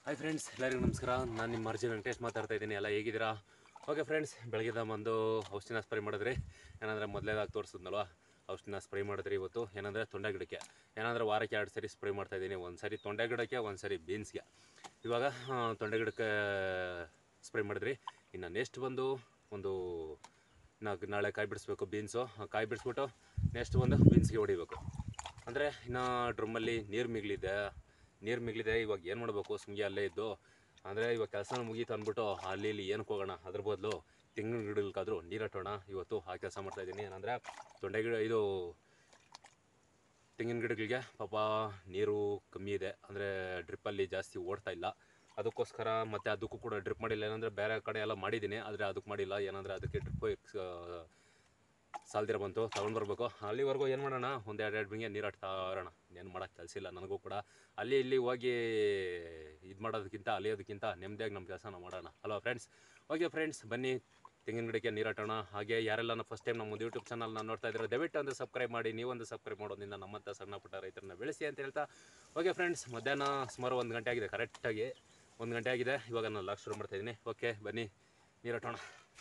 hi friends ಎಲ್ಲರಿಗೂ ನಮಸ್ಕಾರ ನಾನು ನಿಮ್ಮ ಅರ್ಜುನ್ ವೆಂಕಟೇಶ್ ಮಾತಾಡ್ತಾ ಇದ್ದೀನಿ ಎಲ್ಲ ಹೇಗಿದ್ದೀರಾ ಓಕೆ ಫ್ರೆಂಡ್ಸ್ ಬೆಳಗ್ಗೆ ಬಂದು ಔಷಧಿನ ಸ್ಪ್ರೇ ಮಾಡಿದ್ರಿ ಏನಂದರೆ ಮೊದಲೇದಾಗಿ ತೋರಿಸಿದ್ನಲ್ವ ಔಷಧಿನ ಸ್ಪ್ರೇ ಮಾಡಿದ್ರಿ ಇವತ್ತು ಏನಂದರೆ ತೊಂಡೆ ಗಿಡಕ್ಕೆ ಏನಂದರೆ ವಾರಕ್ಕೆ ಎರಡು ಸರಿ ಸ್ಪ್ರೇ ಮಾಡ್ತಾ ಇದ್ದೀನಿ ಒಂದು ಸರಿ ತೊಂಡೆ ಗಿಡಕ್ಕೆ ಒಂದು ಸರಿ ಬೀನ್ಸ್ಗೆ ಇವಾಗ ಆ, ತೊಂಡೆ ಗಿಡಕ್ಕೆ ಸ್ಪ್ರೇ ಮಾಡಿದ್ರಿ ಇನ್ನು ನೆಕ್ಸ್ಟ್ ಬಂದು ಒಂದು ನಾಲ್ಕು ನಾಳೆ ಕಾಯಿ ಬಿಡಿಸ್ಬೇಕು ಬೀನ್ಸು ಕಾಯಿ ಬಿಡಿಸ್ಬಿಟ್ಟು ನೆಕ್ಸ್ಟ್ ಒಂದು ಬೀನ್ಸ್ಗೆ ಹೊಡಿಬೇಕು ಅಂದರೆ ಇನ್ನು ಡ್ರಮ್ಮಲ್ಲಿ ನೀರು ಮಿಗ್ಲಿದೆ ನೀರು ಮಿಗ್ಲಿದೆ ಇವಾಗ ಏನು ಮಾಡಬೇಕು ಸುಮ್ಗೆ ಅಲ್ಲೇ ಇದ್ದು ಅಂದರೆ ಇವಾಗ ಕೆಲಸ ಮುಗೀತು ಅಂದ್ಬಿಟ್ಟು ಅಲ್ಲಿ ಇಲ್ಲಿ ಏನಕ್ಕೆ ಹೋಗೋಣ ಅದ್ರ ಬದಲು ತೆಂಗಿನ ಗಿಡಕ್ಕಾದರೂ ನೀರು ಹಟ್ಟೋಣ ಇವತ್ತು ಆ ಕೆಲಸ ಮಾಡ್ತಾಯಿದ್ದೀನಿ ಏನಂದರೆ ತೊಂಡೆ ಗಿಡ ಇದು ತೆಂಗಿನ ಗಿಡಗಳಿಗೆ ಪಾಪ ನೀರು ಕಮ್ಮಿ ಇದೆ ಅಂದರೆ ಡ್ರಿಪ್ಪಲ್ಲಿ ಜಾಸ್ತಿ ಓಡ್ತಾ ಇಲ್ಲ ಅದಕ್ಕೋಸ್ಕರ ಮತ್ತು ಅದಕ್ಕೂ ಕೂಡ ಡ್ರಿಪ್ ಮಾಡಿಲ್ಲ ಏನಂದರೆ ಬೇರೆ ಕಡೆ ಎಲ್ಲ ಮಾಡಿದ್ದೀನಿ ಆದರೆ ಅದಕ್ಕೆ ಮಾಡಿಲ್ಲ ಏನಂದರೆ ಅದಕ್ಕೆ ಡ್ರಿಪ್ ಸಾಲ್ದಿರ ಬಂತು ತೊಗೊಂಡು ಬರಬೇಕು ಅಲ್ಲಿವರೆಗೂ ಏನು ಮಾಡೋಣ ಒಂದು ಎರಡು ಎರಡು ಬಿಂಗೆ ನೀರು ಹಾಕ್ತಾ ಇರೋಣ ಏನು ಮಾಡೋಕ್ಕೆ ಕೆಲಸ ಇಲ್ಲ ನನಗೂ ಕೂಡ ಅಲ್ಲಿ ಇಲ್ಲಿ ಹೋಗಿ ಇದು ಮಾಡೋದಕ್ಕಿಂತ ಅಲಿಯೋದಕ್ಕಿಂತ ನೆಮ್ಮದಿಯಾಗಿ ನಮ್ಮ ಕೆಲಸ ನಾವು ಮಾಡೋಣ ಹಲೋ ಫ್ರೆಂಡ್ಸ್ ಓಕೆ ಫ್ರೆಂಡ್ಸ್ ಬನ್ನಿ ತೆಂಗಿನ ಗಿಡಕ್ಕೆ ನೀರು ಹಾಕೋಣ ಹಾಗೆ ಯಾರೆಲ್ಲ ಫಸ್ಟ್ ಟೈಮ್ ನಮ್ಮ ಯೂಟ್ಯೂಬ್ ಚಾನಲ್ನ ನೋಡ್ತಾ ಇದ್ದಾರೆ ದಯವಿಟ್ಟು ಒಂದು ಸಬ್ಸ್ಕ್ರೈಬ್ ಮಾಡಿ ನೀವೊಂದು ಸಬ್ಸ್ಕ್ರೈಬ್ ಮಾಡೋದ್ರಿಂದ ನಮ್ಮಂಥ ಸಣ್ಣ ಪುಟ್ಟ ರೈತರನ್ನ ಬೆಳೆಸಿ ಅಂತ ಹೇಳ್ತಾ ಓಕೆ ಫ್ರೆಂಡ್ಸ್ ಮಧ್ಯಾಹ್ನ ಸುಮಾರು ಒಂದು ಗಂಟೆ ಆಗಿದೆ ಕರೆಕ್ಟಾಗಿ ಒಂದು ಗಂಟೆ ಆಗಿದೆ ಇವಾಗ ನಾನು ಲಾಕ್ ಶುರು ಮಾಡ್ತಾ ಇದ್ದೀನಿ ಓಕೆ ಬನ್ನಿ ನೀರು ಹಾಕೋಣ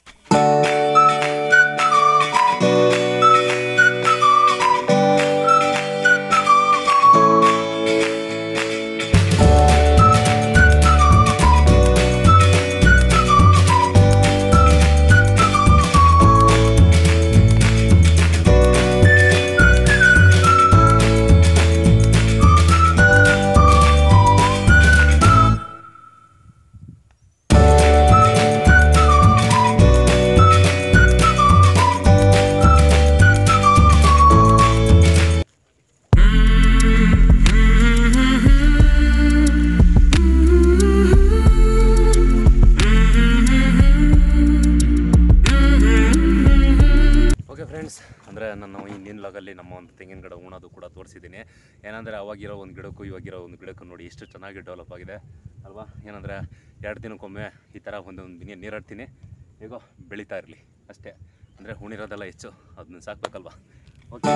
ಓಕೆ ಫ್ರೆಂಡ್ಸ್ ಅಂದರೆ ನಾನು ಹಿಂದಿನ ಲಾಗಲ್ಲಿ ನಮ್ಮ ಒಂದು ತೆಂಗಿನ ಗಿಡ ಉಣೋದು ಕೂಡ ತೋರಿಸಿದ್ದೀನಿ ಏನಂದರೆ ಅವಾಗಿರೋ ಒಂದು ಗಿಡಕ್ಕೂ ಇವಾಗಿರೋ ಒಂದು ಗಿಡಕ್ಕೂ ನೋಡಿ ಎಷ್ಟು ಚೆನ್ನಾಗಿ ಡೆವಲಪ್ ಆಗಿದೆ ಅಲ್ವಾ ಏನಂದರೆ ಎರಡು ದಿನಕ್ಕೊಮ್ಮೆ ಈ ಥರ ಒಂದೊಂದು ದಿನ ನೀರು ಹಾಡ್ತೀನಿ ಈಗ ಬೆಳೀತಾ ಇರಲಿ ಅಷ್ಟೇ ಅಂದರೆ ಉಣಿರೋದೆಲ್ಲ ಹೆಚ್ಚು ಅದನ್ನ ಸಾಕ್ಬೇಕಲ್ವಾ ಓಕೆ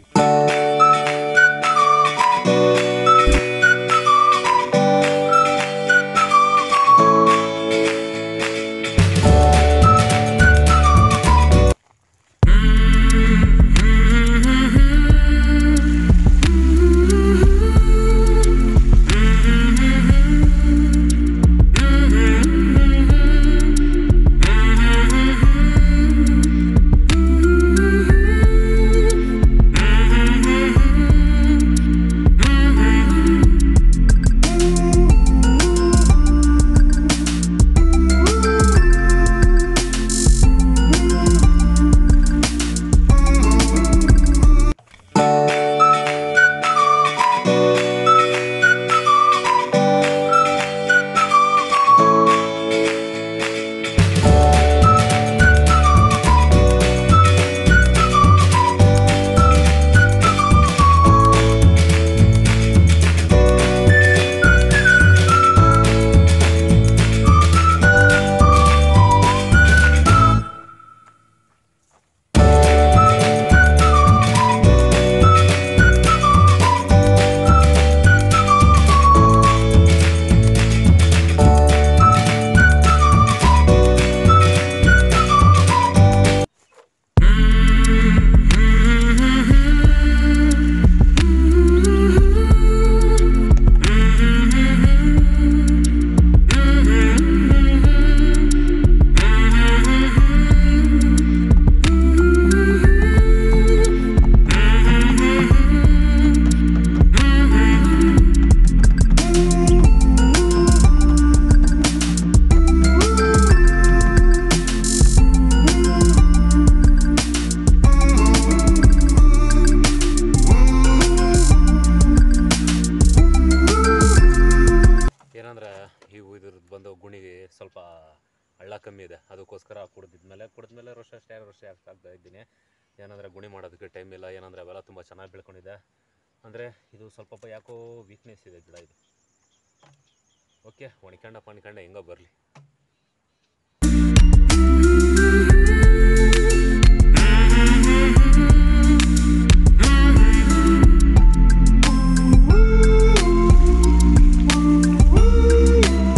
ಏನಂದ್ರೆ ಇವು ಇದ್ರದ್ದು ಬಂದು ಗುಣಿಗೆ ಸ್ವಲ್ಪ ಹಳ್ಳ ಕಮ್ಮಿ ಇದೆ ಅದಕ್ಕೋಸ್ಕರ ಕುಡ್ದಿದ್ಮೇಲೆ ಕುಡಿದ್ಮೇಲೆ ವರ್ಷ ಅಷ್ಟೇ ಎರಡು ವರ್ಷ ಆಗ್ತಾ ಇದ್ದೀನಿ ಏನಂದರೆ ಗುಣಿ ಮಾಡೋದಕ್ಕೆ ಟೈಮ್ ಇಲ್ಲ ಏನಂದರೆ ಅವೆಲ್ಲ ತುಂಬ ಚೆನ್ನಾಗಿ ಬೆಳ್ಕೊಂಡಿದೆ ಅಂದರೆ ಇದು ಸ್ವಲ್ಪ ಯಾಕೋ ವೀಕ್ನೆಸ್ ಇದೆ ಗಿಡ ಇದು ಓಕೆ ಒಣಕೊಂಡ ಪಣ್ಕೊಂಡ ಹೆಂಗೋ ಬರಲಿ Thank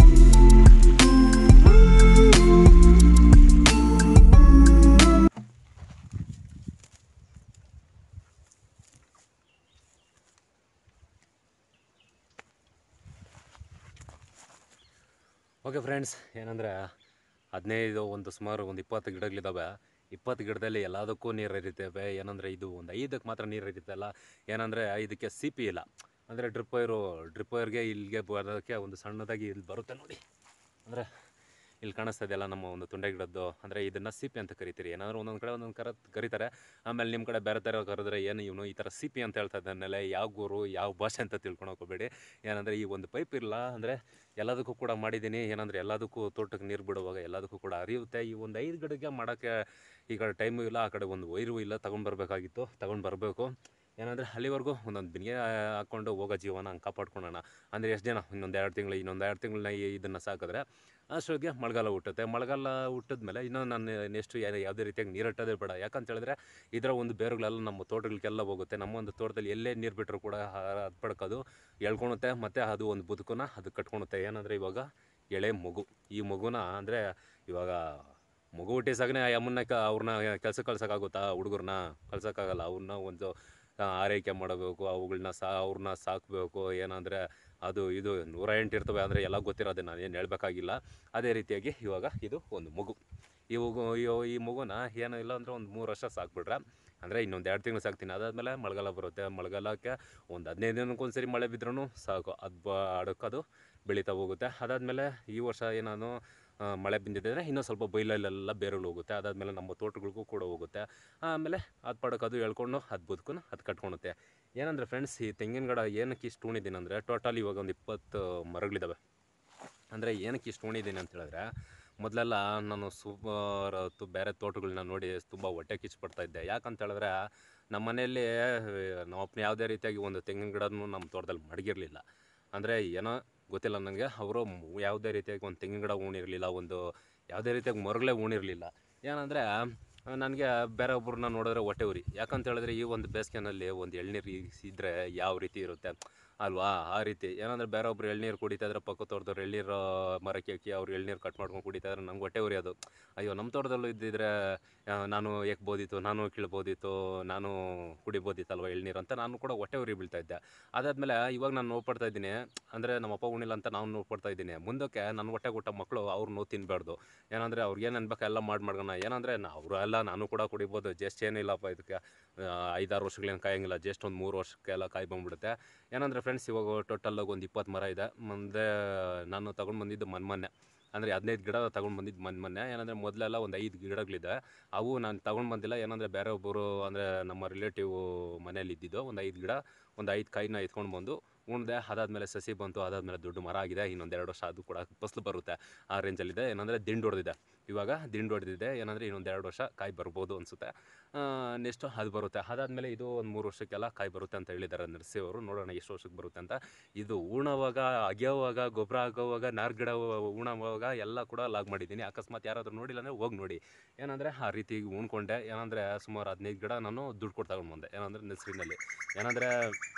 ಓಕೆ ಫ್ರೆಂಡ್ಸ್ ಏನಂದರೆ ಹದಿನೈದು ಒಂದು ಸುಮಾರು ಒಂದು ಇಪ್ಪತ್ತು ಗಿಡಗಳಿದ್ದಾವೆ ಇಪ್ಪತ್ತು ಗಿಡದಲ್ಲಿ ಎಲ್ಲದಕ್ಕೂ ನೀರು ಹರಿತೇವೆ ಏನಂದರೆ ಇದು ಒಂದು ಐದಕ್ಕೆ ಮಾತ್ರ ನೀರು ಹರಿತಲ್ಲ ಏನಂದರೆ ಇದಕ್ಕೆ ಸಿ ಪಿ ಇಲ್ಲ ಅಂದರೆ ಡ್ರಿಪ್ ವೈರು ಡ್ರಿಪ್ ವೈರ್ಗೆ ಇಲ್ಲಿಗೆ ಬರೋದಕ್ಕೆ ಒಂದು ಸಣ್ಣದಾಗಿ ಇಲ್ಲಿ ಬರುತ್ತೆ ನೋಡಿ ಅಂದರೆ ಇಲ್ಲಿ ಕಾಣಿಸ್ತಾ ಇದೆಯಲ್ಲ ನಮ್ಮ ಒಂದು ತುಂಡೆ ಗಿಡದ್ದು ಅಂದರೆ ಇದನ್ನು ಸಿಪಿ ಅಂತ ಕರಿತೀರಿ ಏನಾದರೂ ಒಂದೊಂದು ಕಡೆ ಒಂದೊಂದು ಕರ ಕರೀತಾರೆ ಆಮೇಲೆ ನಿಮ್ಮ ಕಡೆ ಬೇರೆ ಥರ ಕರೆದ್ರೆ ಏನು ಇವನು ಈ ಥರ ಸಿಪಿ ಅಂತ ಹೇಳ್ತಾ ಇದ್ದಾನೆಲ್ಲ ಯಾವ ಗುರು ಯಾವ ಭಾಷೆ ಅಂತ ತಿಳ್ಕೊಳಕ್ಕೆ ಹೋಗ್ಬೇಡಿ ಏನಂದರೆ ಈ ಒಂದು ಪೈಪ್ ಇಲ್ಲ ಅಂದರೆ ಎಲ್ಲದಕ್ಕೂ ಕೂಡ ಮಾಡಿದ್ದೀನಿ ಏನಂದರೆ ಎಲ್ಲದಕ್ಕೂ ತೋಟಕ್ಕೆ ನೀರು ಬಿಡುವಾಗ ಎಲ್ಲದಕ್ಕೂ ಕೂಡ ಹರಿಯುತ್ತೆ ಈ ಒಂದು ಐದು ಗಿಡಕ್ಕೆ ಮಾಡೋಕ್ಕೆ ಈ ಕಡೆ ಟೈಮು ಇಲ್ಲ ಆ ಕಡೆ ಒಂದು ವೈರು ಇಲ್ಲ ತೊಗೊಂಡು ಬರಬೇಕಾಗಿತ್ತು ತೊಗೊಂಡು ಬರಬೇಕು ಏನಂದರೆ ಅಲ್ಲಿವರೆಗೂ ಒಂದೊಂದು ಬಿನಿಗೆ ಹಾಕ್ಕೊಂಡು ಹೋಗೋ ಜೀವನ ಹಂಗೆ ಕಾಪಾಡ್ಕೊಳ್ಳೋಣ ಅಂದರೆ ಎಷ್ಟು ಜನ ಇನ್ನೊಂದು ಎರಡು ತಿಂಗಳು ಇನ್ನೊಂದು ಎರಡು ತಿಂಗಳನ್ನ ಇದನ್ನು ಸಾಕಿದ್ರೆ ಅಷ್ಟೊತ್ತಿಗೆ ಮಳೆಗಾಲ ಹುಟ್ಟುತ್ತೆ ಮಳೆಗಾಲ ಹುಟ್ಟಿದ್ಮೇಲೆ ಇನ್ನೂ ನಾನು ನೆಕ್ಸ್ಟು ಯಾವುದೇ ರೀತಿಯಾಗಿ ನೀರು ಇಟ್ಟೋದೇ ಬೇಡ ಯಾಕಂತ ಹೇಳಿದ್ರೆ ಇದರ ಒಂದು ಬೇರುಗಳೆಲ್ಲ ನಮ್ಮ ತೋಟಗಳಿಗೆಲ್ಲ ಹೋಗುತ್ತೆ ನಮ್ಮ ಒಂದು ತೋಟದಲ್ಲಿ ಎಲ್ಲೇ ನೀರು ಬಿಟ್ಟರು ಕೂಡ ಅದು ಪಡ್ಕೋದು ಎಳ್ಕೊಳುತ್ತೆ ಮತ್ತು ಅದು ಒಂದು ಬದುಕನ್ನ ಅದು ಕಟ್ಕೊಳುತ್ತೆ ಏನಂದರೆ ಇವಾಗ ಎಳೆ ಮಗು ಈ ಮಗುನ ಅಂದರೆ ಇವಾಗ ಮಗು ಹುಟ್ಟಿಸಾಗನೇ ಆ ಅಮ್ಮನ್ನ ಕ ಅವ್ರನ್ನ ಕೆಲ್ಸಕ್ಕೆ ಕಳ್ಸೋಕ್ಕಾಗುತ್ತಾ ಹುಡುಗರನ್ನ ಕಳ್ಸೋಕ್ಕಾಗಲ್ಲ ಅವ್ರನ್ನ ಒಂದು ಆ, ಆರೈಕೆ ಮಾಡಬೇಕು ಅವುಗಳನ್ನ ಸಾ ಅವ್ರನ್ನ ಸಾಕಬೇಕು ಏನಂದರೆ ಅದು ಇದು ನೂರ ಎಂಟು ಇರ್ತವೆ ಅಂದರೆ ಎಲ್ಲ ಗೊತ್ತಿರೋದೆ ನಾನು ಏನು ಹೇಳಬೇಕಾಗಿಲ್ಲ ಅದೇ ರೀತಿಯಾಗಿ ಇವಾಗ ಇದು ಒಂದು ಮಗು ಈ ಮಗು ಈ- ಈ ಮಗುನ ಏನೂ ಇಲ್ಲ ಅಂದರೆ ಒಂದು ಮೂರು ವರ್ಷ ಸಾಕ್ಬಿಟ್ರೆ ಅಂದರೆ ಇನ್ನೊಂದು ಎರಡು ತಿಂಗಳು ಸಾಕ್ತೀನಿ ಅದಾದಮೇಲೆ ಮಳೆಗಾಲ ಬರುತ್ತೆ ಮಳೆಗಾಲಕ್ಕೆ ಒಂದು ಹದಿನೈದು ದಿನಕ್ಕೊಂದ್ಸರಿ ಮಳೆ ಬಿದ್ರೂ ಸಾಕು ಅದು ಬ ಅಡಕ್ಕದು ಬೆಳೀತಾ ಹೋಗುತ್ತೆ ಅದಾದಮೇಲೆ ಈ ವರ್ಷ ಏನಾನು ಆ, ಮಳೆ ಬಿದ್ದಿದ್ರೆ ಇನ್ನೂ ಸ್ವಲ್ಪ ಬೈಲಲ್ಲೆಲ್ಲ ಬೇರುಗಳು ಹೋಗುತ್ತೆ ಅದಾದಮೇಲೆ ನಮ್ಮ ತೋಟಗಳಿಗೂ ಕೂಡ ಹೋಗುತ್ತೆ ಆಮೇಲೆ ಅದು ಪಡಕ್ಕೆ ಅದು ಎಳ್ಕೊಂಡು ಅದು ಬದುಕನ್ನು ಅದು ಕಟ್ಕೊಳುತ್ತೆ ಏನಂದರೆ ಫ್ರೆಂಡ್ಸ್ ಈ ತೆಂಗಿನ ಗಿಡ ಏನಕ್ಕೆ ಇಷ್ಟು ಉಣಿದ್ದೀನಿ ಅಂದರೆ ಟೋಟಲ್ ಇವಾಗ ಒಂದು ಇಪ್ಪತ್ತು ಮರಗಳಿದ್ದಾವೆ ಅಂದರೆ ಏನಕ್ಕೆ ಇಷ್ಟು ಉಣಿದ್ದೀನಿ ಅಂತ ಹೇಳಿದ್ರೆ ಮೊದಲೆಲ್ಲ ನಾನು ಸುಮಾರು ಹೊತ್ತು ಬೇರೆ ತೋಟಗಳನ್ನ ನೋಡಿ ತುಂಬ ಹೊಟ್ಟೆ ಕಿಚ್ಚು ಪಡ್ತಾ ಇದ್ದೆ ಯಾಕಂತ ಹೇಳಿದ್ರೆ ನಮ್ಮ ಮನೆಯಲ್ಲಿ ನಮ್ಮ ಅಪ್ಪನ ಯಾವುದೇ ರೀತಿಯಾಗಿ ಒಂದು ತೆಂಗಿನ ಗಿಡನೂ ನಮ್ಮ ತೋಟದಲ್ಲಿ ಮಡಗಿರಲಿಲ್ಲ ಅಂದರೆ ಏನೋ ಗೊತ್ತಿಲ್ಲ ನನಗೆ ಅವರು ಯಾವುದೇ ರೀತಿಯಾಗಿ ಒಂದು ತೆಂಗಿನ ಗಿಡ ಉಣಿರಲಿಲ್ಲ ಒಂದು ಯಾವುದೇ ರೀತಿಯಾಗಿ ಮರಗಳೇ ಉಣಿರಲಿಲ್ಲ ಏನಂದರೆ ನನಗೆ ಬೇರೆ ಒಬ್ಬರನ್ನ ನೋಡಿದ್ರೆ ಹೊಟ್ಟೆ ಉರಿ ಯಾಕಂತ ಹೇಳಿದ್ರೆ ಈ ಒಂದು ಬೇಸಿಗೆನಲ್ಲಿ ಒಂದು ಎಳ್ನೀರು ಇದ್ದರೆ ಯಾವ ರೀತಿ ಇರುತ್ತೆ ಅಲ್ವಾ ಆ ರೀತಿ ಏನಂದ್ರೆ ಬೇರೆ ಒಬ್ರು ಎಳ್ನೀರು ಕುಡಿತಾ ಇದ್ರೆ ಪಕ್ಕ ತೋಟದವ್ರು ಎಳ್ನೀರು ಮರಕ್ಕೆ ಹಾಕಿ ಅವ್ರು ಎಳ್ನೀರು ಕಟ್ ಮಾಡ್ಕೊಂಡು ಕುಡಿತಾ ಇದ್ರೆ ನಂಗೆ ಹೊಟ್ಟೆ ಉರಿಯೋದು ಅಯ್ಯೋ ನಮ್ಮ ತೋಟದಲ್ಲೂ ಇದ್ದಿದ್ರೆ ಆ, ನಾನು ಎಕ್ಬೋದಿತ್ತು ನಾನು ಕೀಳ್ಬೋದಿತ್ತು ನಾನು ಕುಡಿಬೋದಿತ್ತಲ್ವ ಎಳ್ನೀರು ಅಂತ ನಾನು ಕೂಡ ಹೊಟ್ಟೆ ಉರಿ ಬೀಳ್ತಾ ಇದ್ದೆ ಅದಾದಮೇಲೆ ಇವಾಗ ನಾನು ನೋಡ್ಪಡ್ತಾ ಇದ್ದೀನಿ ಅಂದರೆ ನಮ್ಮ ಅಪ್ಪ ಉಣಿಲ್ಲ ಅಂತ ನಾನು ನೋಡ್ಪಡ್ತಾ ಇದ್ದೀನಿ ಮುಂದಕ್ಕೆ ನನ್ನ ಹೊಟ್ಟೆ ಕೊಟ್ಟ ಮಕ್ಕಳು ಅವ್ರು ನೋವು ತಿನ್ನಬಾರ್ದು ಏನಂದರೆ ಅವ್ರಿಗೆ ಏನು ಅನ್ಬೇಕು ಎಲ್ಲ ಮಾಡಿ ಮಾಡ್ಕೋಣ ಏನಂದರೆ ಅವರು ಎಲ್ಲ ನಾನು ಕೂಡ ಕುಡಿಬೋದು ಜಸ್ಟ್ ಏನಿಲ್ಲಪ್ಪ ಇದಕ್ಕೆ ಆ, ಐದಾರು ವರ್ಷಗಳೇನು ಕಾಯಂಗಿಲ್ಲ ಜಸ್ಟ್ ಒಂದು ಮೂರು ವರ್ಷಕ್ಕೆಲ್ಲ ಕಾಯಿ ಬಂದ್ಬಿಡುತ್ತೆ ಏನಂದರೆ ಫ್ರೆಂಡ್ಸ್ ಇವಾಗ ಟೋಟಲಾಗಿ ಒಂದು ಇಪ್ಪತ್ತು ಮರ ಇದೆ ಮುಂದೆ ನಾನು ತಗೊಂಡು ಬಂದಿದ್ದು ಮೊನ್ನೆ ಅಂದರೆ ಹದಿನೈದು ಗಿಡ ತಗೊಂಡು ಬಂದಿದ್ದು ಮೊನ್ನೆ ಮೊನ್ನೆ ಏನಂದರೆ ಮೊದಲೆಲ್ಲ ಒಂದು ಐದು ಗಿಡಗಳಿದೆ ಅವು ನಾನು ತಗೊಂಡು ಬಂದಿಲ್ಲ ಏನಂದರೆ ಬೇರೆ ಒಬ್ಬರು ಅಂದರೆ ನಮ್ಮ ರಿಲೇಟಿವ್ ಮನೇಲಿ ಇದ್ದಿದ್ದು ಒಂದು ಐದು ಗಿಡ ಒಂದು ಐದು ಕಾಯಿನ ಎತ್ಕೊಂಡು ಬಂದು ಉಣ್ದೆ ಅದಾದಮೇಲೆ ಸಸಿ ಬಂತು ಅದಾದಮೇಲೆ ದೊಡ್ಡ ಮರ ಆಗಿದೆ ಇನ್ನೊಂದು ಎರಡು ವರ್ಷ ಅದು ಕೂಡ ಫಸಲು ಬರುತ್ತೆ ಆ ರೇಂಜಲ್ಲಿದೆ ಏನಂದರೆ ದಿಂಡು ಹೊಡೆದಿದೆ ಇವಾಗ ದಿಂಡು ಹೊಡೆದಿದೆ ಏನಂದರೆ ಇನ್ನೊಂದು ಎರಡು ವರ್ಷ ಕಾಯಿ ಬರ್ಬೋದು ಅನಿಸುತ್ತೆ ನೆಕ್ಸ್ಟು ಅದು ಬರುತ್ತೆ ಅದಾದಮೇಲೆ ಇದು ಒಂದು ಮೂರು ವರ್ಷಕ್ಕೆಲ್ಲ ಕಾಯಿ ಬರುತ್ತೆ ಅಂತ ಹೇಳಿದ್ದಾರೆ ನರ್ಸಿ ಅವರು ನೋಡೋಣ ಎಷ್ಟು ವರ್ಷಕ್ಕೆ ಬರುತ್ತೆ ಅಂತ ಇದು ಉಣೋವಾಗ ಅಗೆಯೋವಾಗ ಗೊಬ್ಬರ ಆಗೋವಾಗ ನಾರು ಗಿಡ ಉಣೋವಾಗ ಎಲ್ಲ ಕೂಡ ಲಾಗ್ ಮಾಡಿದ್ದೀನಿ ಅಕಸ್ಮಾತ್ ಯಾರಾದರೂ ನೋಡಿಲ್ಲ ಅಂದರೆ ಹೋಗಿ ನೋಡಿ ಏನಂದರೆ ಆ ರೀತಿ ಉಣ್ಕೊಂಡೆ ಏನಂದರೆ ಸುಮಾರು ಹದಿನೈದು ಗಿಡ ನಾನು ದುಡ್ಡು ಕೊಟ್ಟು ತಗೊಂಡು ಬಂದೆ ಏನಂದರೆ ನರ್ಸರಿನಲ್ಲಿ ಏನಂದರೆ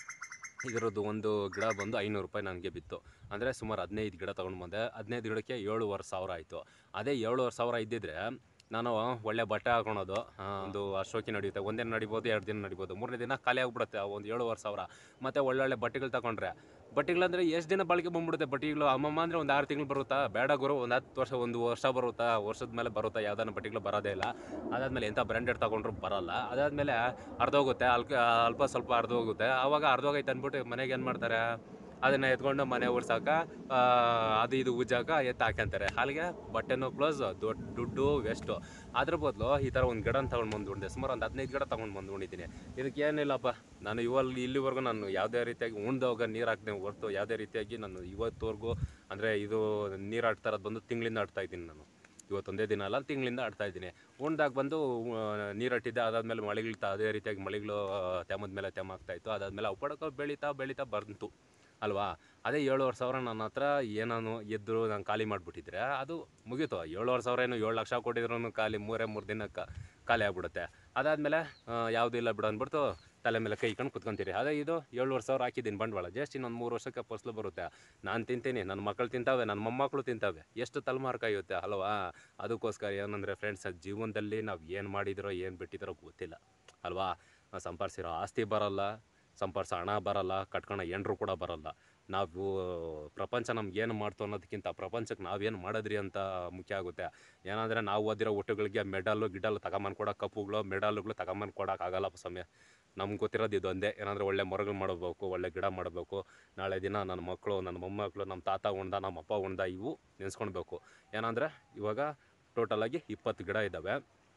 ಇದರದ್ದು ಒಂದು ಗಿಡ ಬಂದು ಐನೂರು ರೂಪಾಯಿ ನನಗೆ ಬಿತ್ತು ಅಂದರೆ ಸುಮಾರು ಹದಿನೈದು ಗಿಡ ತೊಗೊಂಡು ಬಂದೆ ಹದಿನೈದು ಗಿಡಕ್ಕೆ ಏಳುವರೆ ಸಾವಿರ ಆಯಿತು ಅದೇ ಏಳುವರೆ ಸಾವಿರ ಇದ್ದಿದ್ರೆ ನಾನು ಒಳ್ಳೆ ಬಟ್ಟೆ ಹಾಕೊಳೋದು ಆ, ಒಂದು ಅಶೋಕಿ ನಡೆಯುತ್ತೆ ಒಂದಿನ ನಡಿಬೋದು ಎರಡು ದಿನ ನಡಿಬೋದು ಮೂರನೇ ದಿನ ಖಾಲಿ ಆಗ್ಬಿಡುತ್ತೆ ಆ ಒಂದು ಏಳುವರೆ ಸಾವಿರ ಮತ್ತು ಒಳ್ಳೊಳ್ಳೆ ಬಟ್ಟೆಗಳು ತಗೊಂಡ್ರೆ ಬಟ್ಟೆಗಳಂದರೆ ಎಷ್ಟು ದಿನ ಬಾಳಿಕೆ ಬಂದ್ಬಿಡುತ್ತೆ ಬಟ್ಟೆಗಳು ಅಮ್ಮಮ್ಮ ಅಂದರೆ ಒಂದು ಆರು ತಿಂಗಳು ಬರುತ್ತಾ ಬೇಡ ಗುರು ಒಂದು ಹತ್ತು ವರ್ಷ ಒಂದು ವರ್ಷ ಬರುತ್ತಾ ವರ್ಷದ ಮೇಲೆ ಬರುತ್ತಾ ಯಾವ್ದಾನ ಬಟ್ಟೆಗಳು ಬರೋದೇ ಇಲ್ಲ ಅದಾದಮೇಲೆ ಎಂಥ ಬ್ರ್ಯಾಂಡೆಡ್ ತಗೊಂಡ್ರು ಬರಲ್ಲ ಅದಾದಮೇಲೆ ಅರ್ಧೋಗುತ್ತೆ ಅಲ್ಪ ಅಲ್ಪ ಸ್ವಲ್ಪ ಅರ್ಧೋಗುತ್ತೆ ಆವಾಗ ಅರ್ಧೋಗೈತೆ ಅಂದ್ಬಿಟ್ಟು ಮನೆಗೆ ಏನು ಮಾಡ್ತಾರೆ ಅದನ್ನ ಎತ್ಕೊಂಡು ಮನೆ ಉರ್ಸಾಕ ಆ, ಅದು ಇದು ಉಜ್ಜಾಕ ಎತ್ತು ಹಾಕ್ಯಂತಾರೆ ಅಲ್ಲಿಗೆ ಬಟ್ಟೆನೂ ಕ್ಲೋಸ್ ದೊಡ್ಡ ದುಡ್ಡು ವೆಸ್ಟು ಅದ್ರ ಬದಲು ಈ ಥರ ಒಂದು ಗಿಡನ ತೊಗೊಂಡು ಬಂದು ಉಂಡೆ ಸುಮಾರು ಒಂದು ಹದಿನೈದು ಗಿಡ ತೊಗೊಂಡು ಬಂದು ಉಣಿದ್ದೀನಿ ಇದಕ್ಕೆ ಏನಿಲ್ಲಪ್ಪ ನಾನು ಇವಲ್ಲಿ ಇಲ್ಲಿವರೆಗೂ ನಾನು ಯಾವುದೇ ರೀತಿಯಾಗಿ ಉಣ್ದವಾಗ ನೀರು ಹಾಕ್ತೀನಿ ಹೊರ್ತು ಯಾವುದೇ ರೀತಿಯಾಗಿ ನಾನು ಇವತ್ತುವರೆಗೂ ಅಂದರೆ ಇದು ನೀರು ಆಡ್ತಾ ಇರೋದು ಬಂದು ತಿಂಗಳಿಂದ ಆಡ್ತಾ ಇದ್ದೀನಿ ನಾನು ಇವತ್ತೊಂದೇ ದಿನ ಅಲ್ಲ ತಿಂಗಳಿಂದ ಆಡ್ತಾ ಇದ್ದೀನಿ ಉಣ್ದಾಗ ಬಂದು ನೀರು ಅಟ್ಟಿದ್ದೆ ಅದಾದಮೇಲೆ ಮಳೆಗಳು ತ- ಅದೇ ರೀತಿಯಾಗಿ ಮಳೆಗಳು ತೆಮದ ಮೇಲೆ ತೆಮ ಆಗ್ತಾ ಇತ್ತು ಅದಾದಮೇಲೆ ಅವು ಪಡಕ ಬೆಳೀತಾ ಬೆಳೀತಾ ಬಂತು ಅಲ್ವಾ ಅದೇ ಏಳುವರೆ ಸಾವಿರ ನನ್ನ ಹತ್ರ ಏನಾನು ಎದ್ರು ನಾನು ಖಾಲಿ ಮಾಡಿಬಿಟ್ಟಿದ್ರೆ ಅದು ಮುಗೀತು ಏಳುವರೆ ಸಾವಿರ ಏನು ಏಳು ಲಕ್ಷ ಕೊಟ್ಟಿದ್ರು ಖಾಲಿ ಮೂರೇ ಮೂರು ದಿನಕ್ಕೆ ಖಾಲಿ ಆಗ್ಬಿಡುತ್ತೆ ಅದಾದಮೇಲೆ ಯಾವುದೂ ಇಲ್ಲ ಬಿಡು ಅಂದ್ಬಿಟ್ಟು ತಲೆ ಮೇಲೆ ಕೈ ಇಟ್ಕೊಂಡು ಕುತ್ಕೊಂತೀರಿ ಅದೇ ಇದು ಏಳುವರೆ ಸಾವಿರ ಹಾಕಿದ್ದೀನಿ ಬಂಡವಾಳ ಜಸ್ಟ್ ಇನ್ನೊಂದು ಮೂರು ವರ್ಷಕ್ಕೆ ಫಸಲು ಬರುತ್ತೆ ನಾನು ತಿಂತೀನಿ ನನ್ನ ಮಕ್ಕಳು ತಿಂತಾವೆ ನನ್ನ ಮೊಮ್ಮಕ್ಕಳು ತಿಂತಾವೆ ಎಷ್ಟು ತಲೆಮಾರು ಕಾಯುತ್ತೆ ಅಲ್ವಾ ಅದಕ್ಕೋಸ್ಕರ ಏನಂದರೆ ಫ್ರೆಂಡ್ಸ್ ಜೀವನದಲ್ಲಿ ನಾವು ಏನು ಮಾಡಿದಿರೋ ಏನು ಬಿಟ್ಟಿದಿರೋ ಗೊತ್ತಿಲ್ಲ ಅಲ್ವಾ ಸಂಪಾದಿಸಿರೋ ಆಸ್ತಿ ಬರಲ್ಲ ಸಂಪಾದಿಸೋ ಹಣ ಬರಲ್ಲ ಕಟ್ಕೊಳೋ ಎಂಡ್ರು ಕೂಡ ಬರಲ್ಲ ನಾವು ಪ್ರಪಂಚ ನಮ್ಗೆ ಏನು ಮಾಡ್ತು ಅನ್ನೋದಕ್ಕಿಂತ ಪ್ರಪಂಚಕ್ಕೆ ನಾವೇನು ಮಾಡಿದ್ರಿ ಅಂತ ಮುಖ್ಯ ಆಗುತ್ತೆ ಏನಂದರೆ ನಾವು ಓದಿರೋ ಒಟ್ಟುಗಳಿಗೆ ಮೆಡಲ್ಲು ಗಿಡಲ್ಲು ತಗೊಂಬಂದು ಕೊಡೋ ಕಪ್ಪುಗಳು ಮೆಡಲ್ಗಳು ತಗೊಂಬಂದು ಕೊಡೋಕ್ಕಾಗಲ್ಲ ಸಮಯ ನಮ್ಗೆ ಗೊತ್ತಿರೋದು ಇದೊಂದೇ ಏನಂದರೆ ಒಳ್ಳೆ ಮರಗಳು ಮಾಡಬೇಕು ಒಳ್ಳೆ ಗಿಡ ಮಾಡಬೇಕು ನಾಳೆ ದಿನ ನನ್ನ ಮಕ್ಕಳು ನನ್ನ ಮೊಮ್ಮಕ್ಕಳು ನಮ್ಮ ತಾತ ಉಣ್ದ ನಮ್ಮ ಅಪ್ಪ ಉಣ್ದ ಇವು ನೆನೆಸ್ಕೊಳ್ಬೇಕು ಏನಂದರೆ ಇವಾಗ ಟೋಟಲಾಗಿ ಇಪ್ಪತ್ತು ಗಿಡ ಇದ್ದಾವೆ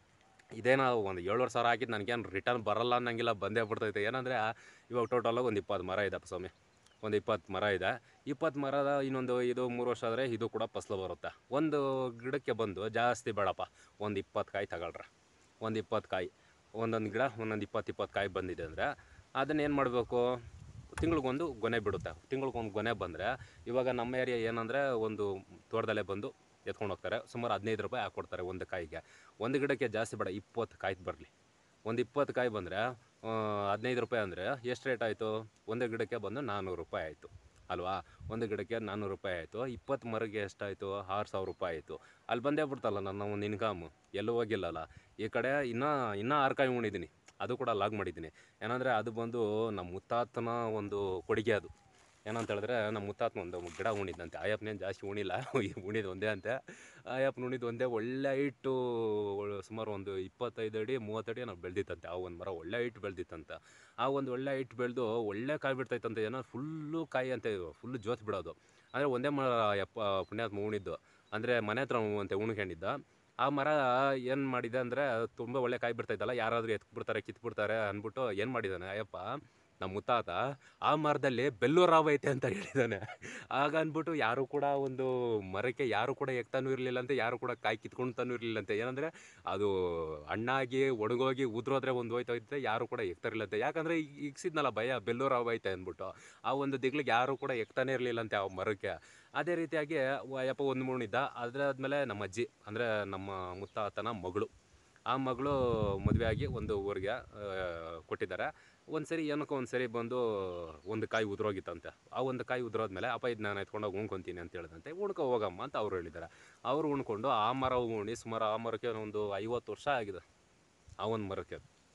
ಇದೇ ನಾವು ಒಂದು ಏಳುವರೆ ಸಾವಿರ ಹಾಕಿದ್ದು ನನಗೇನು ರಿಟರ್ನ್ ಬರಲ್ಲ ಅನ್ನಂಗಿಲ್ಲ ಬಂದೇ ಬಿಡ್ತೈತೆ ಏನಂದರೆ ಇವಾಗ ಟೋಟಲಾಗಿ ಒಂದು ಇಪ್ಪತ್ತು ಮರ ಇದ್ದಪ್ಪ ಸ್ವಾಮಿ ಒಂದು ಇಪ್ಪತ್ತು ಮರ ಇದೆ ಇಪ್ಪತ್ತು ಮರದ ಇನ್ನೊಂದು ಇದು ಮೂರು ವರ್ಷ ಆದರೆ ಇದು ಕೂಡ ಫಸಲು ಬರುತ್ತೆ ಒಂದು ಗಿಡಕ್ಕೆ ಬಂದು ಜಾಸ್ತಿ ಬೇಡಪ್ಪ ಒಂದು ಇಪ್ಪತ್ತು ಕಾಯಿ ತಗೊಳ್ರ ಒಂದು ಇಪ್ಪತ್ತು ಕಾಯಿ ಒಂದೊಂದು ಗಿಡ ಒಂದೊಂದು ಇಪ್ಪತ್ತು ಇಪ್ಪತ್ತು ಕಾಯಿ ಬಂದಿದೆ ಅಂದರೆ ಅದನ್ನ ಏನು ಮಾಡಬೇಕು ತಿಂಗಳಿಗೊಂದು ಗೊನೆ ಬಿಡುತ್ತೆ ತಿಂಗಳಿಗೊಂದು ಗೊನೆ ಬಂದರೆ ಇವಾಗ ನಮ್ಮ ಏರಿಯಾ ಏನಂದರೆ ಒಂದು ತೋಟದಲ್ಲೇ ಬಂದು ಎತ್ಕೊಂಡು ಹೋಗ್ತಾರೆ ಸುಮಾರು ಹದಿನೈದು ರೂಪಾಯಿ ಹಾಕ್ಕೊಡ್ತಾರೆ ಒಂದು ಕಾಯಿಗೆ ಒಂದು ಗಿಡಕ್ಕೆ ಜಾಸ್ತಿ ಬೇಡ ಇಪ್ಪತ್ತು ಕಾಯಿ ಬರಲಿ ಒಂದು ಇಪ್ಪತ್ತು ಕಾಯಿ ಬಂದರೆ ಹದಿನೈದು ರೂಪಾಯಿ ಅಂದರೆ ಎಷ್ಟು ರೇಟ್ ಆಯಿತು ಒಂದು ಗಿಡಕ್ಕೆ ಬಂದು ನಾನ್ನೂರು ರೂಪಾಯಿ ಆಯಿತು ಅಲ್ವಾ ಒಂದು ಗಿಡಕ್ಕೆ ನಾನ್ನೂರು ರೂಪಾಯಿ ಆಯಿತು ಇಪ್ಪತ್ತು ಮರಗೆ ಎಷ್ಟಾಯಿತು ಆರು ಸಾವಿರ ರೂಪಾಯಿ ಆಯಿತು ಅಲ್ಲಿ ಬಂದೇ ಬಿಡ್ತಲ್ಲ ನನ್ನ ಒಂದು ಇನ್ಕಮ್ ಎಲ್ಲೂ ಹೋಗಿಲ್ಲಲ್ಲ ಈ ಕಡೆ ಇನ್ನೂ ಇನ್ನೂ ಆರು ಕಾಯಿ ಉಣಿದ್ದೀನಿ ಅದು ಕೂಡ ಲಾಗ್ ಮಾಡಿದ್ದೀನಿ ಏನಂದರೆ ಅದು ಬಂದು ನಮ್ಮ ಮುತ್ತಾತನ ಒಂದು ಕೊಡುಗೆ ಅದು ಏನಂತ ಹೇಳಿದ್ರೆ ನಮ್ಮ ಮುತ್ತಾತನ ಒಂದು ಗಿಡ ಉಣಿದಂತೆ ಆಯಪ್ಪನೇನು ಜಾಸ್ತಿ ಉಣಿಲ್ಲ ಉಣಿದು ಒಂದೇ ಅಂತೆ ಆಯಪ್ಪನ ಉಣಿದು ಒಂದೇ ಒಳ್ಳೆ ಹೈಟು ಸುಮಾರು ಒಂದು ಇಪ್ಪತ್ತೈದು ಅಡಿ ಮೂವತ್ತು ಅಡಿ ನಾವು ಬೆಳೆದಿತ್ತಂತೆ ಆ ಒಂದು ಮರ ಒಳ್ಳೆ ಹೈಟ್ ಬೆಳೆದಿತ್ತಂತೆ ಆ ಒಂದು ಒಳ್ಳೆ ಹೈಟ್ ಬೆಳೆದು ಒಳ್ಳೆ ಕಾಯಿ ಬಿಡ್ತೈತಂತೆ ಏನೋ ಫುಲ್ಲು ಕಾಯಿ ಅಂತ ಫುಲ್ಲು ಜೋತ್ ಬಿಡೋದು ಅಂದರೆ ಒಂದೇ ಮರ ಯಪ್ಪ ಪುಣ್ಯಾತ್ಮ ಉಣಿದ್ದು ಅಂದರೆ ಮನೆ ಹತ್ರ ಅಂತೆ ಉಣ್ಕೊಂಡಿದ್ದ ಆ ಮರ ಏನು ಮಾಡಿದೆ ಅಂದರೆ ತುಂಬ ಒಳ್ಳೆ ಕಾಯಿ ಬಿಡ್ತೈತಲ್ಲ ಯಾರಾದರೂ ಎತ್ಬಿಡ್ತಾರೆ ಕಿತ್ಬಿಡ್ತಾರೆ ಅಂದ್ಬಿಟ್ಟು ಏನು ಮಾಡಿದ್ದಾನೆ ಅಯ್ಯಪ್ಪ ನಮ್ಮ ಮುತ್ತಾತ ಆ ಮರದಲ್ಲಿ ಬೆಲ್ಲೂರಾವ್ ಐತೆ ಅಂತ ಹೇಳಿದ್ದಾನೆ ಆಗ ಅಂದ್ಬಿಟ್ಟು ಯಾರು ಕೂಡ ಒಂದು ಮರಕ್ಕೆ ಯಾರು ಕೂಡ ಎಕ್ತಾನೂ ಇರಲಿಲ್ಲಂತೆ ಯಾರು ಕೂಡ ಕಾಯಿ ಕಿತ್ಕೊಳ್ತಾನೂ ಇರಲಿಲ್ಲಂತೆ ಏನಂದರೆ ಅದು ಹಣ್ಣಾಗಿ ಒಣಗೋಗಿ ಉದ್ರೋದ್ರೆ ಒಂದು ಹೋಯ್ತೈತೆ ಯಾರು ಕೂಡ ಎಕ್ತಾರಿಲ್ಲಂತೆ ಯಾಕಂದರೆ ಇಕ್ಸಿದ್ನಲ್ಲ ಭಯ ಬೆಲ್ಲೂರಾವ್ ಐತೆ ಅಂದ್ಬಿಟ್ಟು ಆ ಒಂದು ದಿಗ್ಲಿಗೆ ಯಾರು ಕೂಡ ಎಕ್ತಾನೆ ಇರಲಿಲ್ಲಂತೆ ಆ ಮರಕ್ಕೆ ಅದೇ ರೀತಿಯಾಗಿ ಯಪ್ಪ ಒಂದು ಮುಣಿದ್ದ ಅದಾದ್ಮೇಲೆ ನಮ್ಮ ಅಜ್ಜಿ ಅಂದರೆ ನಮ್ಮ ಮುತ್ತಾತನ ಮಗಳು ಆ ಮಗಳು ಮದುವೆ ಆಗಿ ಒಂದು ಊರಿಗೆ ಆ, ಕೊಟ್ಟಿದ್ದಾರೆ ಒಂದು ಸರಿ ಏನಕ್ಕೋ ಒಂದು ಸರಿ ಬಂದು ಒಂದು ಕಾಯಿ ಉದುರೋಗಿತ್ತಂತೆ ಆ ಒಂದು ಕಾಯಿ ಉದುರೋದ್ಮೇಲೆ ಅಪ್ಪ ಇದು ನಾನು ಎತ್ಕೊಂಡೋಗಿ ಉಣ್ಕೊತೀನಿ ಅಂತ ಹೇಳಿದಂತೆ ಉಣ್ಕೊ ಹೋಗಮ್ಮ ಅಂತ ಅವ್ರು ಹೇಳಿದ್ದಾರೆ ಅವ್ರು ಉಣ್ಕೊಂಡು ಆ ಮರ ಉಣಿ ಸುಮಾರು ಆ ಮರಕ್ಕೆ ಒಂದು ಐವತ್ತು ವರ್ಷ ಆಗಿದೆ ಆ ಒಂದು ಮರಕ್ಕೆ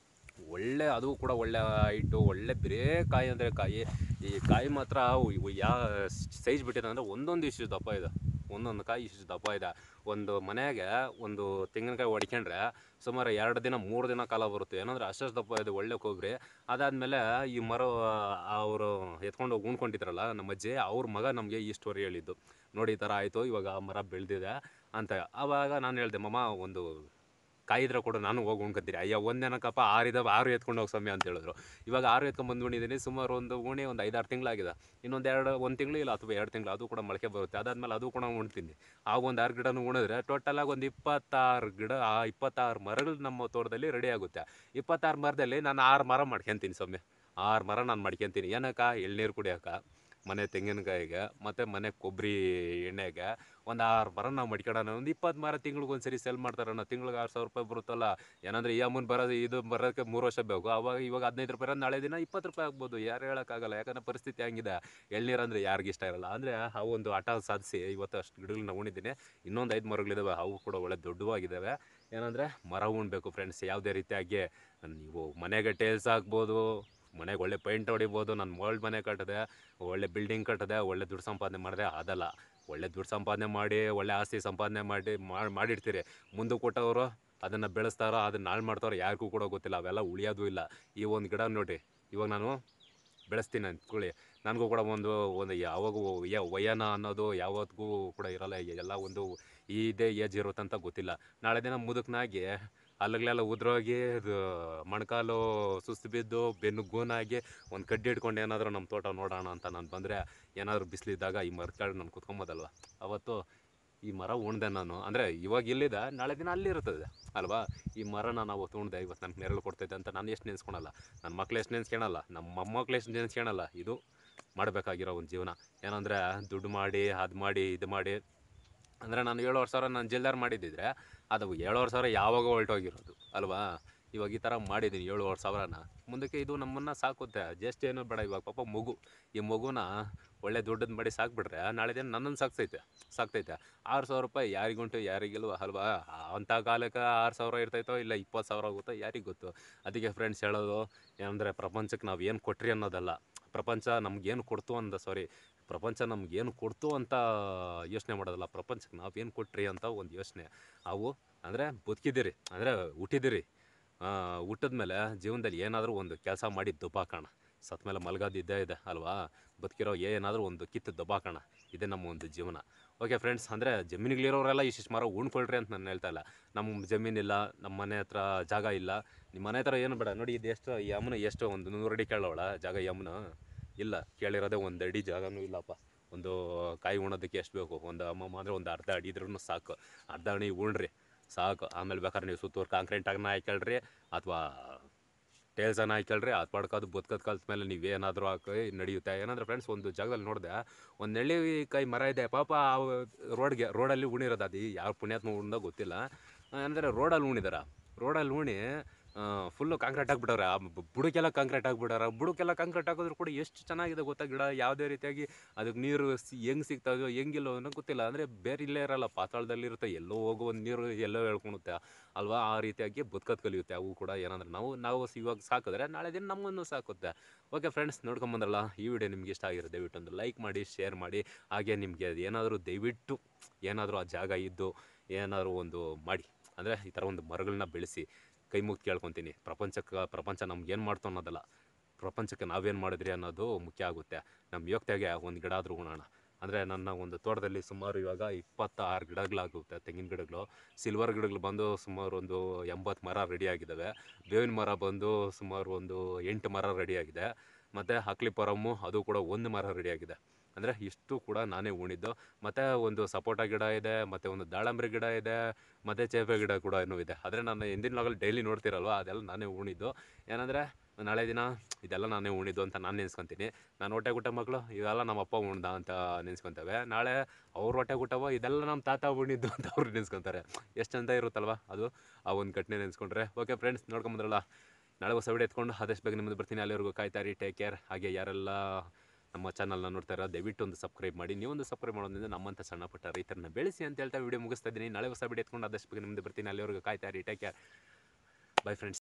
ಒಳ್ಳೆ ಅದು ಕೂಡ ಒಳ್ಳೆ ಹೈಟು ಒಳ್ಳೆ ಬರೇ ಕಾಯಿ ಅಂದರೆ ಕಾಯಿ ಈ ಕಾಯಿ ಮಾತ್ರ ಯಾ ಸೈಜ್ ಬಿಟ್ಟಿದೆ ಅಂದರೆ ಒಂದೊಂದು ಇಷ್ಟು ದಪ್ಪ ಇದೆ ಒಂದೊಂದು ಕಾಯಿ ಇಷ್ಟು ದಪ್ಪ ಇದೆ ಒಂದು ಮನೆಗೆ ಒಂದು ತೆಂಗಿನಕಾಯಿ ಹೊಡ್ಕೊಂಡ್ರೆ ಸುಮಾರು ಎರಡು ದಿನ ಮೂರು ದಿನ ಕಾಲ ಬರುತ್ತೆ ಏನಂದ್ರೆ ಅಷ್ಟಷ್ಟು ದಪ್ಪ ಇದೆ ಒಳ್ಳೆ ಕೊಬ್ಬರಿ ಅದಾದಮೇಲೆ ಈ ಮರ ಅವರು ಎತ್ಕೊಂಡು ಹೋಗಿ ಉಣ್ಕೊಂಡಿದ್ರಲ್ಲ ನಮ್ಮ ಅಜ್ಜಿ ಅವ್ರ ಮಗ ನಮಗೆ ಈ ಸ್ಟೋರಿ ಹೇಳಿದ್ದು ನೋಡಿ ಈ ಥರ ಆಯಿತು ಇವಾಗ ಆ ಮರ ಬೆಳೆದಿದೆ ಅಂತ ಆವಾಗ ನಾನು ಹೇಳಿದೆ ಮಮ್ಮ ಒಂದು ಕಾಯಿದ್ರೆ ಕೊಡು ನಾನು ಹೋಗಿ ಉಣ್ಕೊತೀನಿ ಅಯ್ಯ ಒಂದೇನಕ್ಕಪ್ಪ ಆರಿದಾವ ಆರು ಎತ್ಕೊಂಡು ಹೋಗಿ ಸಮಯ ಅಂತ ಹೇಳಿದ್ರು ಇವಾಗ ಆರು ಎತ್ಕೊಂಡು ಬಂದು ಉಣಿದ್ದೀನಿ ಸುಮಾರು ಒಂದು ಉಣಿ ಒಂದು ಐದಾರು ತಿಂಗಳಾಗಿದೆ ಇನ್ನೊಂದು ಎರಡು ಒಂದು ತಿಂಗಳು ಇಲ್ಲ ಅಥವಾ ಎರಡು ತಿಂಗಳು ಅದು ಕೂಡ ಮೊಳಕೆ ಬರುತ್ತೆ ಅದಾದ್ಮೇಲೆ ಅದು ಕೂಡ ಉಣ್ತೀನಿ ಆ ಒಂದು ಆರು ಗಿಡನೂ ಉಣಿದ್ರೆ ಟೋಟಲಾಗಿ ಒಂದು ಇಪ್ಪತ್ತಾರು ಗಿಡ ಆ ಇಪ್ಪತ್ತಾರು ಮರಗಳು ನಮ್ಮ ತೋಟದಲ್ಲಿ ರೆಡಿ ಆಗುತ್ತೆ ಇಪ್ಪತ್ತಾರು ಮರದಲ್ಲಿ ನಾನು ಆರು ಮರ ಮಾಡ್ಕೊತೀನಿ ಸೊಮ್ಮೆ ಆರು ಮರ ನಾನು ಮಾಡ್ಕೊತೀನಿ ಏನಕ್ಕ ಎಳ್ನೀರು ಕುಡಿಯೋಕೆ ಮನೆ ತೆಂಗಿನಕಾಯಿಗೆ ಮತ್ತು ಮನೆ ಕೊಬ್ಬರಿ ಎಣ್ಣೆಗೆ ಒಂದು ಆರು ಮರ ನಾವು ಮಡ್ಕೊಳೋಣ ಒಂದು ಇಪ್ಪತ್ತು ಮರ ತಿಂಗ್ಳಿಗೆ ಒಂದು ಸರಿ ಸೆಲ್ ಮಾಡ್ತಾರಣ್ಣ ತಿಂಗ್ಳಿಗೆ ಆರು ಸಾವಿರ ರೂಪಾಯಿ ಬರುತ್ತಲ್ಲ ಏನಂದ್ರೆ ಈ ಅಮ್ಮನ ಬರೋದು ಇದು ಬರೋಕ್ಕೆ ಮೂರು ವರ್ಷ ಬೇಕು ಅವಾಗ ಇವಾಗ ಹದಿನೈದು ರೂಪಾಯಿ ಇರೋದು ನಾಳೆ ದಿನ ಇಪ್ಪತ್ತು ರೂಪಾಯಿ ಆಗ್ಬೋದು ಯಾರು ಹೇಳೋಕ್ಕಾಗಲ್ಲ ಯಾಕಂದ್ರೆ ಪರಿಸ್ಥಿತಿ ಹಂಗಿದೆ ಎಳ್ನೀರು ಅಂದರೆ ಯಾರಿಗೆ ಇಷ್ಟ ಇರಲ್ಲ ಅಂದರೆ ಆ ಒಂದು ಹಠ ಸಾಧಿಸಿ ಇವತ್ತು ಅಷ್ಟು ಗಿಡಗಳನ್ನ ಉಣಿದ್ದೀನಿ ಇನ್ನೊಂದು ಐದು ಮರಗಳಿದ್ದಾವೆ ಅವು ಕೂಡ ಒಳ್ಳೆ ದೊಡ್ಡವಾಗಿದ್ದಾವೆ ಏನಂದರೆ ಮರ ಉಣ್ಬೇಕು ಫ್ರೆಂಡ್ಸ್ ಯಾವುದೇ ರೀತಿಯಾಗಿ ನೀವು ಮನೆಗೆ ಟೇಲ್ಸ್ ಹಾಕ್ಬೋದು ಮನೆಗೆ ಒಳ್ಳೆ ಪೇಂಟ್ ಹೊಡಿಬೋದು ನಾನು ಮೋಲ್ಡ್ ಮನೆ ಕಟ್ಟಿದೆ ಒಳ್ಳೆ ಬಿಲ್ಡಿಂಗ್ ಕಟ್ಟಿದೆ ಒಳ್ಳೆ ದುಡ್ಡು ಸಂಪಾದನೆ ಮಾಡಿದೆ ಅದಲ್ಲ ಒಳ್ಳೆ ದುಡ್ಡು ಸಂಪಾದನೆ ಮಾಡಿ ಒಳ್ಳೆ ಆಸ್ತಿ ಸಂಪಾದನೆ ಮಾಡಿ ಮಾಡಿ ಮಾಡಿರ್ತೀರಿ ಮುಂದೆ ಕೊಟ್ಟವರು ಅದನ್ನು ಬೆಳೆಸ್ತಾರೋ ಅದನ್ನ ಹಾಳು ಮಾಡ್ತಾರೋ ಯಾರಿಗೂ ಕೂಡ ಗೊತ್ತಿಲ್ಲ ಅವೆಲ್ಲ ಉಳಿಯೋದು ಇಲ್ಲ ಈ ಒಂದು ಗಿಡ ನೋಡಿ ಇವಾಗ ನಾನು ಬೆಳೆಸ್ತೀನಿ ಅಂದ್ಕೊಳ್ಳಿ ನನಗೂ ಕೂಡ ಒಂದು ಒಂದು ಯಾವಾಗ ಯ- ವಯನ ಅನ್ನೋದು ಯಾವತ್ತಿಗೂ ಕೂಡ ಇರಲ್ಲ ಎಲ್ಲ ಒಂದು ಇದೇ ಏಜ್ ಇರುತ್ತೆ ಅಂತ ಗೊತ್ತಿಲ್ಲ ನಾಳೆ ದಿನ ಮುದುಕನಾಗಿ ಅಲ್ಲಿಗಳೆಲ್ಲ ಉದ್ರೋಗಿ ಅದು ಮೊಣಕಾಲು ಸುಸ್ತು ಬಿದ್ದು ಬೆನ್ನು ಗೂನಾಗಿ ಒಂದು ಕಡ್ಡಿ ಹಿಡ್ಕೊಂಡು ಏನಾದರೂ ನಮ್ಮ ತೋಟ ನೋಡೋಣ ಅಂತ ನಾನು ಬಂದರೆ ಏನಾದರೂ ಬಿಸಿಲಿದ್ದಾಗ ಈ ಮರದ ಕೆಳಗೆ ನಾನು ಕುತ್ಕೊಂಬೋದಲ್ವ ಅವತ್ತು ಈ ಮರ ಉಣ್ದೆ ನಾನು ಅಂದರೆ ಇವಾಗ ಇಲ್ಲಿದೆ ನಾಳೆ ದಿನ ಅಲ್ಲಿ ಇರ್ತದೆ ಅಲ್ವಾ ಈ ಮರನ ನಾವು ಉಣ್ದೆ ಇವತ್ತು ನನಗೆ ನೆರಳು ಕೊಡ್ತೈತೆ ಅಂತ ನಾನು ಎಷ್ಟು ನೆನೆಸ್ಕೊಳಲ್ಲ ನನ್ನ ಮಕ್ಳು ಎಷ್ಟು ನೆನೆಸ್ಕೊಳಲ್ಲ ನಮ್ಮ ಮೊಮ್ಮಕ್ಳು ಎಷ್ಟು ನೆನೆಸ್ಕೊಳಲ್ಲ ಇದು ಮಾಡಬೇಕಾಗಿರೋ ಒಂದು ಜೀವನ ಏನಂದರೆ ದುಡ್ಡು ಮಾಡಿ ಅದು ಮಾಡಿ ಇದು ಮಾಡಿ ಅಂದರೆ ನಾನು ಏಳುವರೆ ಸಾವಿರ ನಾನು ಜಿಲ್ದಾರ್ ಮಾಡಿದ್ದಿದ್ರೆ ಅದು ಏಳುವರೆ ಸಾವಿರ ಯಾವಾಗ ಹೊರಟೋಗಿರೋದು ಅಲ್ವಾ ಇವಾಗ ಈ ಥರ ಮಾಡಿದ್ದೀನಿ ಏಳುವರೆ ಸಾವಿರನ ಮುಂದಕ್ಕೆ ಇದು ನಮ್ಮನ್ನು ಸಾಕುತ್ತೆ ಜಸ್ಟ್ ಏನು ಬೇಡ ಇವಾಗ ಪಾಪ ಮಗು ಈ ಮಗುನ ಒಳ್ಳೆ ದುಡ್ಡನ್ನು ಮಾಡಿ ಸಾಕ್ಬಿಟ್ರೆ ನಾಳೆ ದಿನ ನನ್ನನ್ನು ಸಾಕ್ತೈತೆ ಸಾಕ್ತೈತೆ ಆರು ಸಾವಿರ ರೂಪಾಯಿ ಯಾರಿಗುಂಟು ಯಾರಿಗಿಲ್ವ ಅಲ್ವಾ ಅಂಥ ಕಾಲಕ್ಕೆ ಆರು ಸಾವಿರ ಇರ್ತೈತೋ ಇಲ್ಲ ಇಪ್ಪತ್ತು ಸಾವಿರ ಆಗುತ್ತೋ ಯಾರಿಗೆ ಗೊತ್ತು ಅದಕ್ಕೆ ಫ್ರೆಂಡ್ಸ್ ಹೇಳೋದು ಏನಂದರೆ ಪ್ರಪಂಚಕ್ಕೆ ನಾವು ಏನು ಕೊಟ್ರಿ ಅನ್ನೋದಲ್ಲ ಪ್ರಪಂಚ ನಮ್ಗೇನು ಕೊಡ್ತು ಅಂದ ಸಾರಿ ಪ್ರಪಂಚ ನಮ್ಗೆ ಏನು ಕೊಡ್ತು ಅಂತ ಯೋಚನೆ ಮಾಡೋದಲ್ಲ ಪ್ರಪಂಚಕ್ಕೆ ನಾವೇನು ಕೊಟ್ರಿ ಅಂತ ಒಂದು ಯೋಚನೆ ಅವು ಅಂದರೆ ಬದುಕಿದ್ದೀರಿ ಅಂದರೆ ಹುಟ್ಟಿದಿರಿ ಹುಟ್ಟಿದ್ಮೇಲೆ ಜೀವನದಲ್ಲಿ ಏನಾದರೂ ಒಂದು ಕೆಲಸ ಮಾಡಿ ದಬ್ಬಾಕೋಣ ಸತ್ತ ಮೇಲೆ ಮಲಗೋದು ಇದ್ದೇ ಇದೆ ಅಲ್ವಾ ಬದುಕಿರೋ ಏನಾದರೂ ಒಂದು ಕಿತ್ತು ದಬ್ಬಾಕೋಣ ಇದೇ ನಮ್ಮ ಒಂದು ಜೀವನ ಓಕೆ ಫ್ರೆಂಡ್ಸ್ ಅಂದರೆ ಜಮೀನುಗಳಿರೋರೆಲ್ಲ ಇಷ್ಟಿಷ್ಟು ಮರ ಉಣ್ಕೊಳ್ರಿ ಅಂತ ನಾನು ಹೇಳ್ತಾ ಇಲ್ಲ ನಮ್ಮ ಜಮೀನಿಲ್ಲ ನಮ್ಮ ಮನೆ ಹತ್ರ ಜಾಗ ಇಲ್ಲ ನಿಮ್ಮ ಮನೆ ಹತ್ರ ಏನು ಬೇಡ ನೋಡಿ ಇದು ಎಷ್ಟು ಈ ಯಮುನ ಎಷ್ಟು ಒಂದು ನೂರು ಅಡಿ ಕೇಳೋಳ ಜಾಗ ಯಮುನ ಇಲ್ಲ ಕೇಳಿರೋದೇ ಒಂದು ಅಡಿ ಜಾಗನೂ ಇಲ್ಲಪ್ಪ ಒಂದು ಕಾಯಿ ಉಣೋದಕ್ಕೆ ಎಷ್ಟು ಬೇಕು ಒಂದು ಅಮ್ಮಮ್ಮ ಅಂದರೆ ಒಂದು ಅರ್ಧ ಅಡಿ ಇದ್ರೂ ಸಾಕು ಅರ್ಧ ಅಡಿ ಉಣ್ರಿ ಸಾಕು ಆಮೇಲೆ ಬೇಕಾದ್ರೆ ನೀವು ಸುತ್ತೂರು ಕಾಂಕ್ರೀಟಾಗನ್ನ ಹಾಕ್ಕೊಳ್ರಿ ಅಥವಾ ಟೇಲ್ಸನ್ನ ಹಾಕ್ಕೊಳ್ರಿ ಅದು ಪಡ್ಕೋದು ಬದುಕೋದು ಕಲ್ತ ಮೇಲೆ ನೀವೇನಾದರೂ ಹಾಕಿ ನಡೆಯುತ್ತೆ ಏನಂದ್ರೆ ಫ್ರೆಂಡ್ಸ್ ಒಂದು ಜಾಗದಲ್ಲಿ ನೋಡಿದೆ ಒಂದು ನೆಲ್ಲಿಕಾಯಿ ಮರ ಇದೆ ಪಾಪ ಆ ರೋಡ್ಗೆ ರೋಡಲ್ಲಿ ಉಣಿರೋದು ಅದು ಯಾವ ಪುಣ್ಯಾತ್ಮ ಉಣ್ದೋ ಗೊತ್ತಿಲ್ಲ ಅಂದರೆ ರೋಡಲ್ಲಿ ಉಣಿದಾರ ರೋಡಲ್ಲಿ ಉಣಿ ಫುಲ್ಲು ಕಾಂಕ್ರೀಟ್ ಹಾಕ್ಬಿಟ್ಟವ್ರೆ ಆ ಬು- ಬುಡಕ್ಕೆಲ್ಲ ಕಾಂಕ್ರೀಟ್ ಹಾಕ್ಬಿಟ್ಟಾರ ಬುಡಕ್ಕೆಲ್ಲ ಕಾಂಕ್ರೀಟ್ ಹಾಕಿದ್ರು ಕೂಡ ಎಷ್ಟು ಚೆನ್ನಾಗಿದೆ ಗೊತ್ತಾ ಗಿಡ ಯಾವುದೇ ರೀತಿಯಾಗಿ ಅದಕ್ಕೆ ನೀರು ಸಿ ಹೆಂಗೆ ಸಿಗ್ತಾವೋ ಹೆಂಗಿಲ್ಲೋ ಅನ್ನೋ ಗೊತ್ತಿಲ್ಲ ಅಂದರೆ ಬೇರೆ ಇಲ್ಲೇ ಇರಲ್ಲ ಪಾತಾಳದಲ್ಲಿರುತ್ತೆ ಎಲ್ಲೋ ಹೋಗೋ ಒಂದು ನೀರು ಎಲ್ಲೋ ಹೇಳ್ಕೊಳುತ್ತೆ ಅಲ್ವಾ ಆ ರೀತಿಯಾಗಿ ಬದುಕೋದು ಕಲಿಯುತ್ತೆ ಅವು ಕೂಡ ಏನಂದ್ರೆ ನಾವು ನಾವು ಸ್ ಇವಾಗ ಸಾಕಿದ್ರೆ ನಾಳೆ ದಿನ ನಮ್ಮನ್ನು ಸಾಕುತ್ತೆ ಓಕೆ ಫ್ರೆಂಡ್ಸ್ ನೋಡ್ಕೊಂಬಂದ್ರಲ್ಲ ಈ ವಿಡಿಯೋ ನಿಮ್ಗೆ ಇಷ್ಟ ಆಗಿರೋ ದಯವಿಟ್ಟು ಒಂದು ಲೈಕ್ ಮಾಡಿ ಶೇರ್ ಮಾಡಿ ಹಾಗೆ ನಿಮಗೆ ಏನಾದರೂ ದಯವಿಟ್ಟು ಏನಾದರೂ ಆ ಜಾಗ ಇದ್ದು ಏನಾದರೂ ಒಂದು ಮಾಡಿ ಅಂದರೆ ಈ ಥರ ಒಂದು ಮರಗಳನ್ನ ಬೆಳೆಸಿ ಕೈ ಮುಗ್ದು ಕೇಳ್ಕೊತೀನಿ ಪ್ರಪಂಚಕ್ಕೆ ಪ್ರಪಂಚ ನಮ್ಗೆ ಏನು ಮಾಡ್ತು ಅನ್ನೋದಲ್ಲ ಪ್ರಪಂಚಕ್ಕೆ ನಾವೇನು ಮಾಡಿದ್ರಿ ಅನ್ನೋದು ಮುಖ್ಯ ಆಗುತ್ತೆ ನಮ್ಮ ಯೋಗ್ಯತೆಗೆ ಒಂದು ಗಿಡ ಆದರೂ ಉಣೋಣ ಅಂದರೆ ನನ್ನ ಒಂದು ತೋಟದಲ್ಲಿ ಸುಮಾರು ಇವಾಗ ಇಪ್ಪತ್ತಾರು ಗಿಡಗಳಾಗುತ್ತೆ ತೆಂಗಿನ ಗಿಡಗಳು ಸಿಲ್ವರ್ ಗಿಡಗಳು ಬಂದು ಸುಮಾರು ಒಂದು ಎಂಬತ್ತು ಮರ ರೆಡಿಯಾಗಿದ್ದಾವೆ ಬೇವಿನ ಮರ ಬಂದು ಸುಮಾರು ಒಂದು ಎಂಟು ಮರ ರೆಡಿಯಾಗಿದೆ ಮತ್ತು ಹಕ್ಲಿಪರಮ್ಮು ಅದು ಕೂಡ ಒಂದು ಮರ ರೆಡಿಯಾಗಿದೆ ಅಂದರೆ ಇಷ್ಟು ಕೂಡ ನಾನೇ ಉಣಿದ್ದು ಮತ್ತು ಒಂದು ಸಪೋಟ ಗಿಡ ಇದೆ ಮತ್ತು ಒಂದು ದಾಳಂಬ್ರಿ ಗಿಡ ಇದೆ ಮತ್ತು ಚೇಪೆ ಗಿಡ ಕೂಡ ಇನ್ನೂ ಇದೆ ಆದರೆ ನಾನು ಹಿಂದಿನ ಲಾಗಲ್ಲಿ ಡೈಲಿ ನೋಡ್ತಿರಲ್ವ ಅದೆಲ್ಲ ನಾನೇ ಉಣಿದ್ದು ಏನಂದರೆ ನಾಳೆ ದಿನ ಇದೆಲ್ಲ ನಾನೇ ಉಣಿದ್ದು ಅಂತ ನಾನು ನೆನೆಸ್ಕೊತೀನಿ ನಾನು ಹೊಟ್ಟೆ ಗುಟ್ಟ ಮಕ್ಕಳು ಇವೆಲ್ಲ ನಮ್ಮ ಅಪ್ಪ ಉಣ್ದ ಅಂತ ನೆನೆಸ್ಕೊತೇವೆ ನಾಳೆ ಅವ್ರ ಹೊಟ್ಟೆ ಗುಟ್ಟವ ಇದೆಲ್ಲ ನಮ್ಮ ತಾತ ಉಣಿದ್ದು ಅಂತ ಅವ್ರು ನೆನೆಸ್ಕೊತಾರೆ ಎಷ್ಟು ಚಂದ ಇರುತ್ತಲ್ವ ಅದು ಆ ಒಂದು ಘಟನೆ ನೆನೆಸ್ಕೊಂಡ್ರೆ ಓಕೆ ಫ್ರೆಂಡ್ಸ್ ನೋಡ್ಕೊಂಬಂದ್ರಲ್ಲ ನಾಳೆ ಹೊಸ ವಿಡಿಯೋ ಎತ್ಕೊಂಡು ಆದಷ್ಟು ಬೇಗ ನಿಮ್ಮದು ಬರ್ತೀನಿ ಅಲ್ಲಿವರೆಗೂ ಕಾಯ್ತಾರಿ ಟೇಕ್ ಕೇರ್ ಹಾಗೆ ಯಾರೆಲ್ಲ ನಮ್ಮ ಚಾನಲ್ನ ನೋಡ್ತಾರ ದಯವಿಟ್ಟು ಒಂದು ಸಬ್ಸ್ಕ್ರೈಬ್ ಮಾಡಿ ನೀವೊಂದು ಸಬ್ಸ್ಕ್ರೈಬ್ ಮಾಡೋದ್ರಿಂದ ನಮ್ಮಂಥ ಸಣ್ಣ ಪುಟ್ಟ ರೈತರನ್ನ ಬೆಳೆಸಿ ಅಂತ ಹೇಳ್ತಾ ವಿಡಿಯೋ ಮುಗಿಸ್ತಾ ಇದ್ದೀನಿ ನಾಳೆ ಹೊಸ ವಿಡಿಯೋ ಎತ್ಕೊಂಡು ಆದಷ್ಟು ಬೇಗ ನಿಮ್ಮದು ಬರ್ತೀನಿ ಅಲ್ಲಿವರೆಗೂ ಕಾಯ್ತಾರಿ ಟೇಕ್ ಕೇರ್ ಬೈ ಫ್ರೆಂಡ್ಸ್